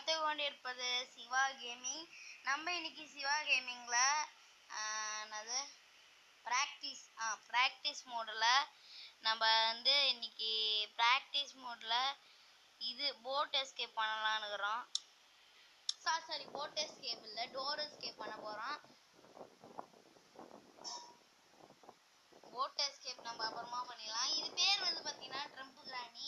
பார்த்து கொண்டிருப்பது சிவா கேமிங் நம்ம இன்னைக்கு சிவா கேமிங்கில் என்னது ப்ராக்டிஸ் ஆ ப்ராக்டிஸ் மோடில் நம்ம வந்து இன்னைக்கு ப்ராக்டிஸ் மோடில் இது போட் எஸ்கேப் பண்ணலான்னுக்குறோம் சாரி சாரி போட் எஸ்கேப் இல்லை டோர் எஸ்கேப் பண்ண போகிறோம் போட் எஸ்கேப் நம்ம அப்புறமா பண்ணிடலாம் இது பேர் வந்து பார்த்தீங்கன்னா ட்ரம்ப் கிராணி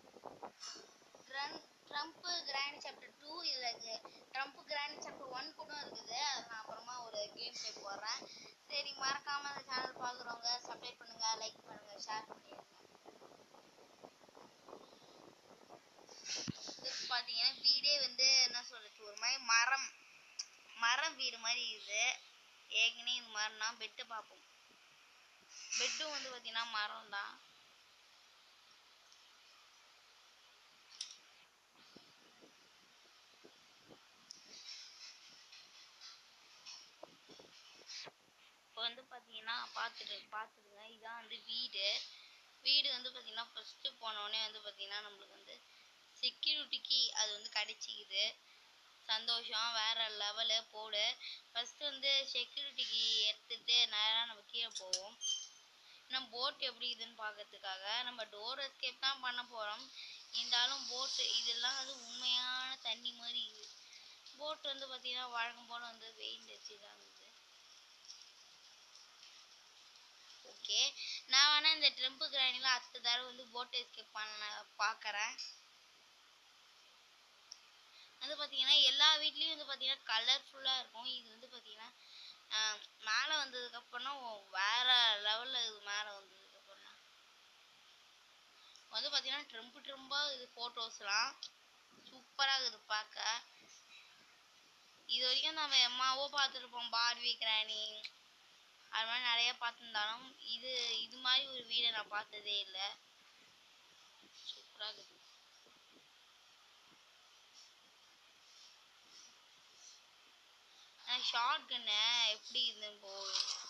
ட்ரன் ட்ரம்ப் கிராண்ட் சாப்டர் டூ இதில் ட்ரம்ப் கிராண்ட் சாப்டர் ஒன் கூட இருக்குது அதை நான் அப்புறமா ஒரு கேம் ப்ளே போடுறேன் சரி மறக்காம அந்த சேனல் பார்க்குறவங்க சப்ஸ்கிரைப் பண்ணுங்க லைக் பண்ணுங்க ஷேர் பண்ணிடுங்க இது பார்த்தீங்கன்னா வீடே வந்து என்ன சொல்றது ஒரு மாதிரி மரம் மரம் வீடு மாதிரி இருக்குது ஏற்கனவே இது மாதிரினா பெட்டு பார்ப்போம் பெட்டும் வந்து பார்த்தீங்கன்னா மரம் தான் இப்போ வந்து பார்த்தீங்கன்னா பார்த்துட்டு பார்த்துடுங்க இதான் வந்து வீடு வீடு வந்து பார்த்தீங்கன்னா ஃபஸ்ட்டு போனோடனே வந்து பார்த்தீங்கன்னா நம்மளுக்கு வந்து செக்யூரிட்டிக்கு அது வந்து கிடைச்சிக்குது சந்தோஷம் வேற லெவலு போடு ஃபஸ்ட்டு வந்து செக்யூரிட்டிக்கு எடுத்துட்டு நேராக நம்ம கீழே போவோம் நம்ம போட் எப்படி இதுன்னு பார்க்கறதுக்காக நம்ம டோர் எஸ்கேப் தான் பண்ண போகிறோம் இருந்தாலும் போட்டு இதெல்லாம் வந்து உண்மையான தண்ணி மாதிரி இருக்குது போட் வந்து பார்த்தீங்கன்னா வழக்கம் போல் வந்து வெயில் வச்சு தான் இருக்குது ஓகே நான் வேணா இந்த ட்ரெம்பு கிராணியில் அடுத்த தடவை வந்து போட் எஸ்கேப் பண்ண பார்க்குறேன் வந்து பார்த்தீங்கன்னா எல்லா வீட்லேயும் வந்து பார்த்தீங்கன்னா கலர்ஃபுல்லாக இருக்கும் இது வந்து பார்த்தீங்கன்னா மேலே வந்ததுக்கப்புறம் வேற லெவலில் இது மேலே வந்ததுக்கப்புறம் வந்து பார்த்தீங்கன்னா ட்ரெம்பு ட்ரெம்பாக இது ஃபோட்டோஸ்லாம் சூப்பராக இருக்குது பார்க்க இது வரைக்கும் நம்ம எம்மாவோ பார்த்துருப்போம் பார்வி கிராணி அது மாதிரி நிறைய பார்த்துருந்தாலும் இது இது மாதிரி ஒரு வீடை நான் பார்த்ததே இல்லை சூப்பராக இருக்குது ஷார்ட் கன்னு எப்படி இதுன்னு போ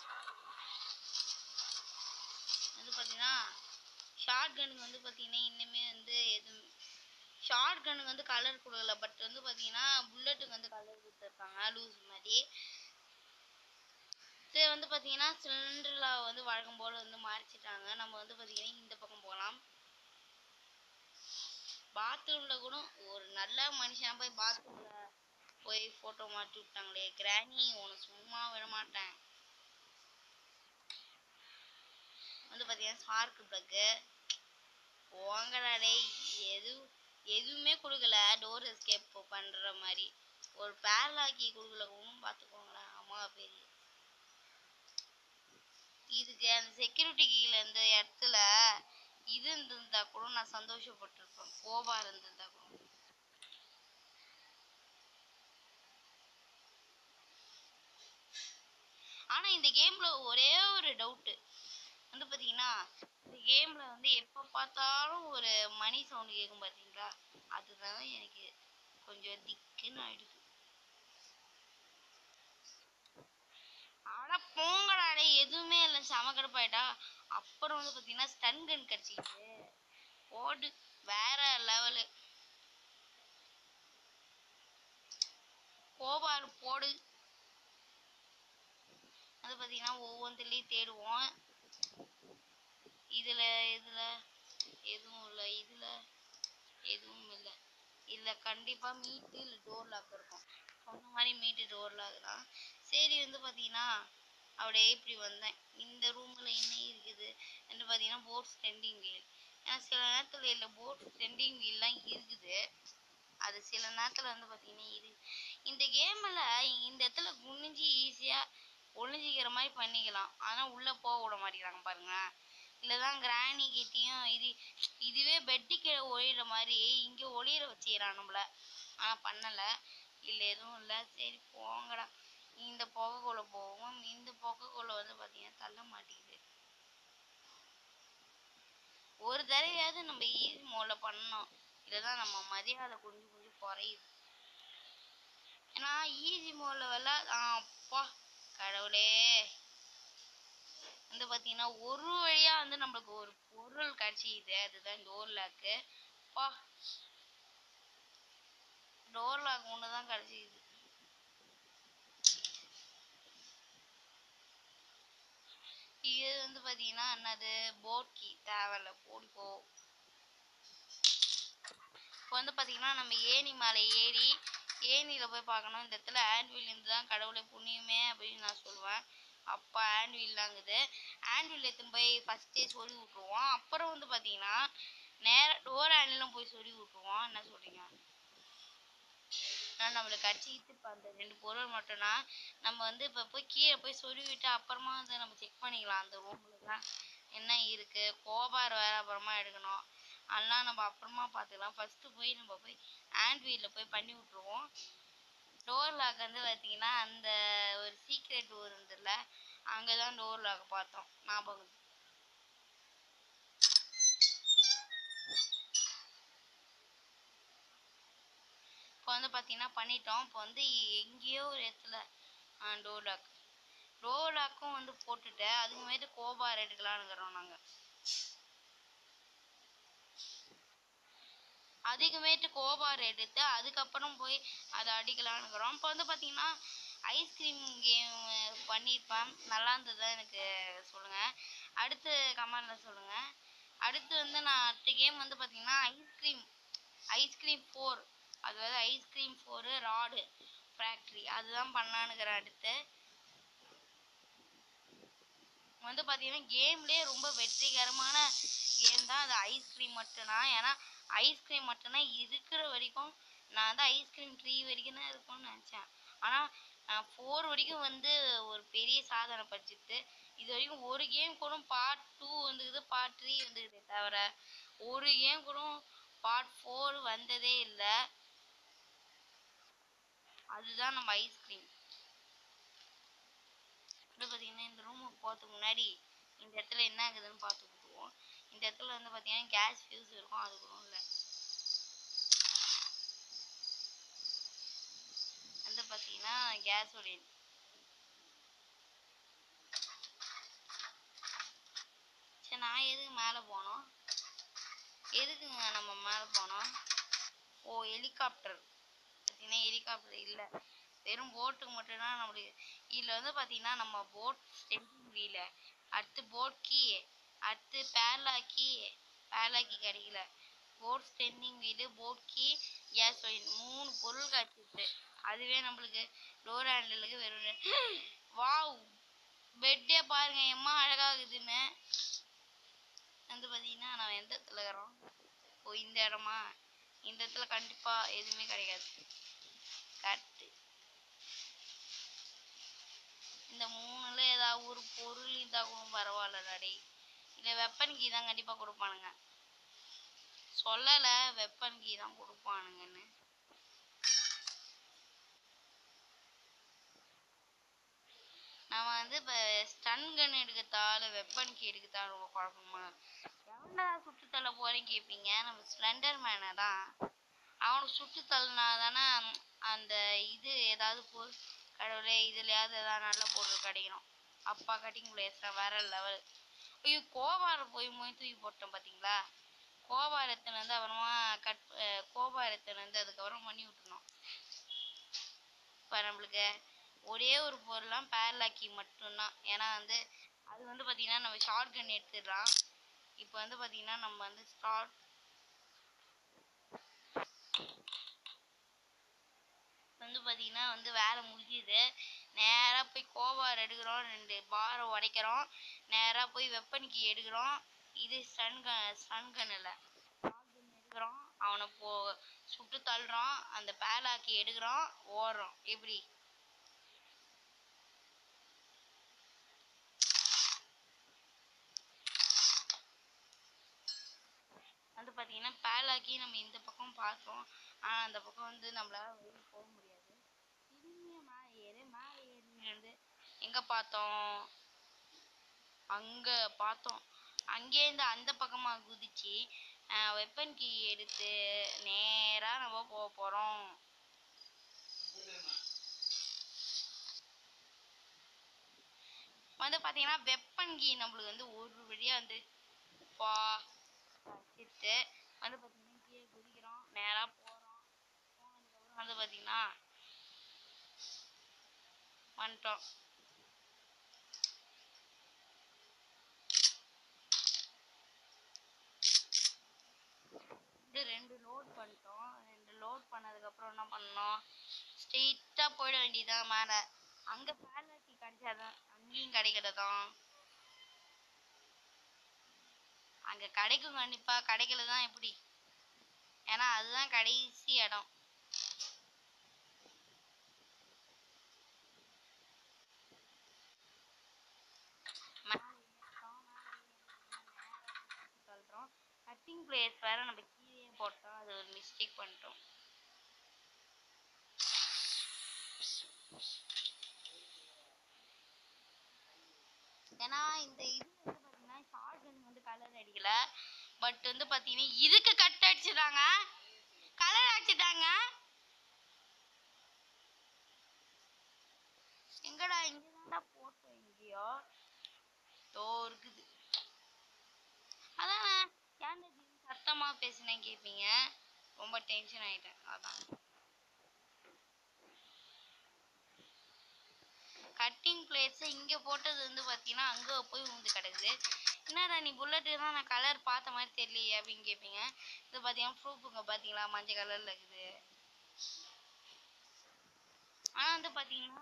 வந்து பார்த்தீங்கன்னா ஷார்ட் கன்னுக்கு வந்து பார்த்தீங்கன்னா இன்னுமே வந்து எதுவும் ஷார்ட் கன்னுக்கு வந்து கலர் கொடுக்கல பட் வந்து பார்த்தீங்கன்னா புல்லட்டுக்கு வந்து கலர் கொடுத்துருக்காங்க லூஸ் மாதிரி இது வந்து பார்த்தீங்கன்னா சிலிண்டரில் வந்து வழக்கம் போல் வந்து மாறிச்சிட்டாங்க நம்ம வந்து பார்த்தீங்கன்னா இந்த பக்கம் போகலாம் பாத்ரூமில் கூட ஒரு நல்ல மனுஷன் போய் பாத்ரூமில் போய் ஃபோட்டோ மாட்டி விட்டாங்களே கிராணி உனக்கு சும்மா விட மாட்டேன் வந்து பார்த்தீங்கன்னா ஸ்பார்க் ப்ளக்கு போங்கடா டேய் எது எதுவுமே கொடுக்கல டோர் எஸ்கேப் பண்ணுற மாதிரி ஒரு பேரலாக்கி கொடுக்கல ஒன்றும் பார்த்துக்கோங்களேன் அம்மா பெரிய இதுக்கு அந்த செக்யூரிட்டி கீழே இந்த இடத்துல இது இருந்திருந்தா கூட நான் சந்தோஷப்பட்டிருப்பேன் கோபா இருந்திருந்தா கூட ஆனா இந்த கேம்ல ஒரே ஒரு டவுட்டு வந்து பாத்தீங்கன்னா இந்த கேம்ல வந்து எப்ப பார்த்தாலும் ஒரு மணி சவுண்ட் கேட்கும் பாத்தீங்களா அதுதான் எனக்கு கொஞ்சம் திக்குன்னு ஆயிடுது ஆனா போங்கடாடே எதுவுமே இல்லை செம கடுப்பாயிட்டா அப்புறம் வந்து பாத்தீங்கன்னா ஸ்டன் கன் கிடைச்சிக்கிது ஓடு வேற லெவலு கோபார் போடு அது பார்த்தீங்கன்னா ஒவ்வொன்றுலேயும் தேடுவோம் இதில் இதில் எதுவும் இல்லை இதில் எதுவும் இல்லை இதில் கண்டிப்பாக மீட்டு இல்லை டோர் லாக் இருக்கும் சொன்ன மாதிரி மீட்டு டோர் லாக் தான் சரி வந்து பார்த்தீங்கன்னா அப்படியே இப்படி வந்தேன் இந்த ரூமில் என்ன இருக்குது என்று பார்த்தீங்கன்னா போட் ஸ்டெண்டிங் வீல் ஏன்னா சில நேரத்தில் இல்லை போட் ஸ்டெண்டிங் வீல்லாம் இருக்குது அது சில நேரத்தில் வந்து பார்த்தீங்கன்னா இது இந்த கேமில் இந்த இடத்துல குனிஞ்சு ஈஸியாக ஒளிஞ்சிக்கிற மாதிரி பண்ணிக்கலாம் ஆனால் உள்ளே போக விட மாட்டேங்கிறாங்க பாருங்க இல்லைதான் கிராணி கிட்டேயும் இது இதுவே பெட்டு கீழே ஒளியிற மாதிரி இங்கே ஒளியிற வச்சுக்கிறான் நம்மள ஆனால் பண்ணலை இல்லை எதுவும் இல்லை சரி போங்கடா இந்த புகைக்குள்ள போவோம் இந்த புகைக்குள்ள வந்து பார்த்தீங்கன்னா தள்ள மாட்டேங்குது ஒரு தடவையாவது நம்ம ஈஸி மோடில் பண்ணோம் இல்லைதான் நம்ம மரியாதை கொஞ்சம் கொஞ்சம் குறையுது ஏன்னா ஈஸி மோடில் விளா அப்பா கடவுளே வந்து பார்த்தீங்கன்னா ஒரு வழியா வந்து நம்மளுக்கு ஒரு பொருள் கிடைச்சிது அதுதான் டோர் லாக்கு பா டோர் லாக் ஒன்று தான் கிடச்சிது இது வந்து பார்த்தீங்கன்னா என்னது போட் கீ தேவையில்ல போடிப்போ இப்போ வந்து பார்த்தீங்கன்னா நம்ம ஏணி மேலே ஏறி ஏணியில் போய் பார்க்கணும் இந்த இடத்துல ஆன்வில் இருந்து தான் கடவுளை புண்ணியமே அப்படின்னு நான் சொல்லுவேன் அப்போ ஆன்வில்லாங்குது ஆன்வில் எடுத்துன்னு போய் ஃபஸ்ட்டே சொல்லி விட்ருவோம் அப்புறம் வந்து பார்த்தீங்கன்னா நேராக டோர் ஆன்விலும் போய் சொல்லி விட்ருவோம் என்ன சொல்கிறீங்க ஆனால் நம்மளுக்கு அடிச்சுக்கிட்டு இப்போ அந்த ரெண்டு பொருள் மட்டும்னா நம்ம வந்து இப்போ போய் கீழே போய் சொருவிட்டு அப்புறமா வந்து நம்ம செக் பண்ணிக்கலாம் அந்த ரூம்லலாம் என்ன இருக்குது கோபார் வேறு அப்புறமா எடுக்கணும் அதெல்லாம் நம்ம அப்புறமா பார்த்துக்கலாம் ஃபஸ்ட்டு போய் நம்ம போய் ஹேண்ட் வீலில் போய் பண்ணி விட்ருவோம் டோர் லாக் வந்து பார்த்தீங்கன்னா அந்த ஒரு சீக்ரெட் டோர் இருந்ததுல அங்கே தான் டோர் லாக் பார்த்தோம் ஞாபகம் இருக்கு. இப்போ வந்து பார்த்தீங்கன்னா பண்ணிட்டோம் இப்போ வந்து எங்கேயோ ஒரு இடத்துல டோர் லாக் டோர் லாக்கும் வந்து போட்டுட்டு அதுக்கு மேட்டு கோபார் எடுக்கலாம்னுக்கிறோம் நாங்கள் அதுக்குமேட்டு கோபார் எடுத்து அதுக்கப்புறம் போய் அதை அடிக்கலாம்னுக்கிறோம் இப்போ வந்து பார்த்தீங்கன்னா ஐஸ்கிரீம் கேம் பண்ணியிருப்பேன் நல்லா இருந்ததா எனக்கு சொல்லுங்கள் அடுத்து கமெண்டில் சொல்லுங்கள் அடுத்து வந்து நான் அடுத்த கேம் வந்து பார்த்தீங்கன்னா ஐஸ்கிரீம் ஐஸ்கிரீம் ஃபோர் அதாவது ஐஸ்கிரீம் ஃபோரு ராடு ஃபேக்ட்ரி அதுதான் பண்ணலான்னுக்கிறேன் அடுத்து வந்து பார்த்தீங்கன்னா கேம்லேயே ரொம்ப வெற்றிகரமான கேம் தான் அது ஐஸ்கிரீம் மட்டும்தான் ஏன்னா ஐஸ்கிரீம் மட்டும்தான் இருக்கிற வரைக்கும் நான் வந்து ஐஸ்கிரீம் த்ரீ வரைக்கும் தான் இருக்கும்னு நினச்சேன் ஆனால் ஃபோர் வரைக்கும் வந்து ஒரு பெரிய சாதனை படிச்சுட்டு இது வரைக்கும் ஒரு கேம் கூட பார்ட் டூ வந்துக்குது பார்ட் த்ரீ வந்துக்குதே தவிர ஒரு கேம் கூட பார்ட் ஃபோர் வந்ததே இல்லை அதுதான் நம்ம ஐஸ்கிரீம் வந்து பார்த்தீங்கன்னா இந்த ரூமுக்கு போகிறதுக்கு முன்னாடி இந்த இடத்துல என்ன ஆகுதுன்னு பார்த்து விட்டுருவோம் இந்த இடத்துல வந்து பார்த்தீங்கன்னா கேஸ் ஃபியூஸ் இருக்கும் அது கூட இல்லை வந்து பார்த்தீங்கன்னா கேஸோடைய சரி நான் எதுக்கு மேலே போனோம் எதுக்குங்க நம்ம மேலே போனோம் ஓ ஹெலிகாப்டர் பார்த்தீங்கன்னா ஹெலிகாப்டர் இல்லை வெறும் போட்டுக்கு மட்டும்தான் நம்மளுக்கு இதில் வந்து பார்த்தீங்கன்னா நம்ம போட் ஸ்டெப்பிங் வீல அடுத்து போட் கீ அடுத்து பேர்லா கீ பேர்லா கீ கிடைக்கல boat standing wheel boat key case மூணு பொருள் கிடச்சிச்சு அதுவே நம்மளுக்கு டோர் ஹேண்டிலுக்கு வெறும் வாவ் பெட்டே பாருங்க எம்மா அழகாகுதுன்னு வந்து பார்த்தீங்கன்னா நான் எந்த இடத்துல இருக்கிறோம் ஓ இந்த இடமா இந்த இடத்துல கண்டிப்பாக எதுவுமே கிடைக்காது கரெக்டு இந்த மூணுல ஏதாவது ஒரு பொருள் இருந்தால் கூட பரவாயில்லடா டேய் இல்லை வெப்பன் கீ தான் கண்டிப்பாக கொடுப்பானுங்க சொல்லலை வெப்பன் கீ தான் கொடுப்பானுங்கன்னு நம்ம வந்து இப்போ ஸ்டன் கன் எடுக்கத்தால வெப்பன் கீ எடுக்கத்தான் ரொம்ப குழப்பமா எவன்டா சுட்டு தள்ள போறேன்னு கேட்பீங்க நம்ம ஸ்லெண்டர் மேனை தான் அவனுக்கு சுட்டு தள்ளினா தானே அந்த இது ஏதாவது போ கடவுளே இதுலயாவது ஏதாவது நல்ல பொருள் கிடைக்கணும் அப்பா கட்டிங் பிளேஸ் வேற லெவல் ஐயோ கோபார போய் மொய் தூக்கி போட்டோம் பார்த்தீங்களா கோபாரத்துல இருந்து அப்புறமா கட் அஹ் கோபாரத்துல இருந்து அதுக்கப்புறம் பண்ணி விட்டுணும் இப்போ நம்மளுக்கு ஒரே ஒரு பொருளாம் பேர்லாக்கி மட்டும்தான் ஏன்னா வந்து அது வந்து பார்த்தீங்கன்னா நம்ம ஷார்ட் கன் எடுத்துடலாம் இப்போ வந்து பார்த்தீங்கன்னா நம்ம வந்து ஸ்டார்ட் வந்து பார்த்தீங்கன்னா வந்து வேலை முடிஞ்சுது நேராக போய் கோபார் எடுக்கிறோம் ரெண்டு பாரை உடைக்கிறோம் நேராக போய் வெப்பன் கீ எடுக்கிறோம் இது ஸ்டன் கன் ஸ்டன் கன் இல்லை எடுக்கிறோம் அவனை போ சுட்டு தள்ளுறோம் அந்த பேலாக்கி எடுக்கிறோம் ஓடுறோம் எப்படி வந்து பார்த்தீங்கன்னா பேலாக்கி நம்ம இந்த பக்கம் பார்த்தோம் ஆனால் அந்த பக்கம் வந்து நம்மளால வெளியே போக முடியாது திரும்பியும் மேலே ஏறு மேலே ஏறி வந்து எங்கே பார்த்தோம் அங்கே பார்த்தோம் அங்கேருந்து அந்த பக்கமாக குதிச்சு வெப்பன் கீ எடுத்து நேராக நம்ம போக போகிறோம் வந்து பார்த்தீங்கன்னா வெப்பன் கீ நம்மளுக்கு வந்து ஒரு வழியாக வந்து பா வச்சுட்டு வந்து பார்த்தீங்கன்னா கீழே குதிக்கிறோம் நேராக போகிறோம் போனதுக்கப்புறம் வந்து பார்த்தீங்கன்னா வந்துட்டோம் இது ரெண்டு லோட் பண்ணிட்டோம் ரெண்டு லோட் பண்ணதுக்கப்புறம் என்ன பண்ணோம் ஸ்ட்ரெயிட்டாக போயிட வேண்டியதுதான் மேலே அங்கே பேலட்டி கிடைச்சாதான் அங்கேயும் கிடைக்கிறதாம் அங்கே கிடைக்கும் கண்டிப்பாக கிடைக்கல தான் எப்படி ஏன்னா அதுதான் கடைசி இடம் சொல்கிறோம் கட்டிங் பிளேஸ் வேற நம்ம கீழே போட்டோம் அது ஒரு மிஸ்டேக் பண்ணிட்டோம் ஏன்னா இந்த இது வந்து பார்த்தீங்கன்னா ஷார்ட் கன் வந்து கலர் அடிக்கல பட் வந்து பார்த்தீங்கன்னா இதுக்கு கட் அடிச்சிட்டாங்க கலர் அடிச்சிட்டாங்க எங்கடா இங்க தான்டா போட்டோம் எங்கேயோ தோ இருக்குது அதான் ஏன்டா திடீர்னு சத்தமா பேசினேன் கேட்பீங்க ரொம்ப டென்ஷன் ஆயிட்டேன் அதான் கட்டிங் பிளேட்ஸ் இங்க போட்டது வந்து பாத்தீங்கன்னா அங்க போய் விழுந்து கிடக்குது என்னடா நீ புல்லட்டு தான் நான் கலர் பார்த்த மாதிரி தெரியலையே அப்படின்னு கேட்பீங்க இது பாத்தீங்கன்னா ப்ரூஃபுங்க பாத்தீங்களா மஞ்சள் கலர்ல இருக்குது ஆனா வந்து பாத்தீங்கன்னா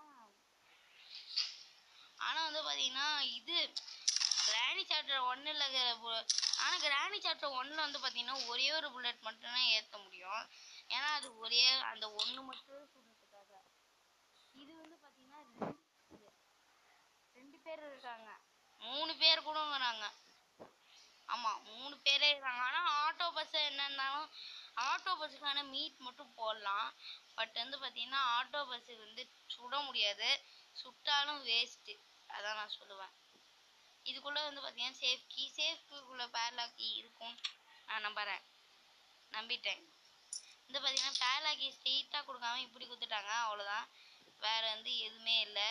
ஆனா வந்து பாத்தீங்கன்னா இது கிராணி சாப்டர் ஒன்னுல ஆனா கிராணி சாப்டர் ஒன்ல வந்து பாத்தீங்கன்னா ஒரே ஒரு புல்லட் மட்டும் தான் ஏத்த முடியும் ஏன்னா அது ஒரே அந்த ஒண்ணு மட்டும் சுடுறதுக்காக இது வந்து பாத்தீங்கன்னா ரெண்டு இது. ரெண்டு பேர் இருக்காங்க மூணு பேர் கூட வராங்க ஆமா மூணு பேரே இருக்காங்க ஆனா ஆட்டோ பஸ் என்ன இருந்தாலும் ஆட்டோ பஸ்ஸுக்கான மீட் மட்டும் போடலாம் பட் வந்து பாத்தீங்கன்னா ஆட்டோ பஸ் வந்து சுட முடியாது சுட்டாலும் வேஸ்ட் அதான் நான் சொல்லுவேன் இதுக்குள்ள வந்து பாத்தீங்கன்னா சேஃப் கீ சேஃப் கீக்குள்ள பேர்லாக் கீ இருக்கும் நான் நம்புறேன் நம்பிட்டேன் வந்து பாத்தீங்கன்னா பேர்லாக் கீ ஸ்ட்ரெயிட்டா கொடுக்காம இப்படி கொடுத்துட்டாங்க அவ்வளவுதான் வேற வந்து எதுவுமே இல்லை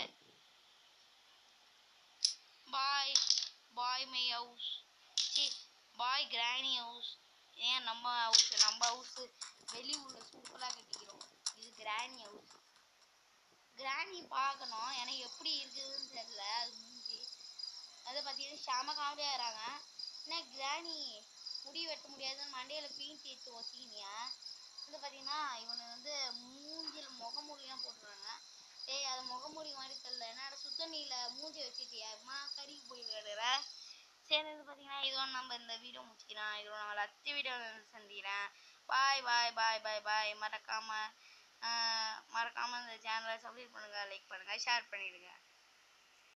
bye bye my house see bye granny house ஏன் நம்ம ஹவுஸ் நம்ம ஹவுஸ் வெளியூர்ல சூப்பராக கட்டிக்கிறோம் இது கிராணி ஹவுஸ் கிராணி பார்க்கணும் எனக்கு எப்படி இருக்குதுன்னு தெரியல அது மூஞ்சி அதை பார்த்தீங்கன்னா செம காமெடியாகிறாங்க என்ன கிராணி முடி வெட்ட முடியாதுன்னு மண்டையில பீஞ்சி எடுத்து ஒத்திக்கினியா வந்து பார்த்தீங்கன்னா இவனு வந்து மூஞ்சில முகமூடிலாம் போட்டுறாங்க டேய் அது முகமூடி மாதிரி தெரியல என்னடா சுத்தண்ணியில மூஞ்சி வச்சுட்டியா அம்மா கறிக்கு போய் கிடக்குற சரி வந்து பார்த்தீங்கன்னா இதோட நம்ம இந்த வீடியோ முடிச்சுக்கலாம் இதோட நம்ம அடுத்த வீடியோ சந்திக்கிறேன் பாய் பாய் பாய் பாய் பாய் மறக்காம ஆஹ் மறக்காம இந்த சேனலை சப்ஸ்கிரைப் பண்ணுங்க லைக் பண்ணுங்க ஷேர் பண்ணிடுங்க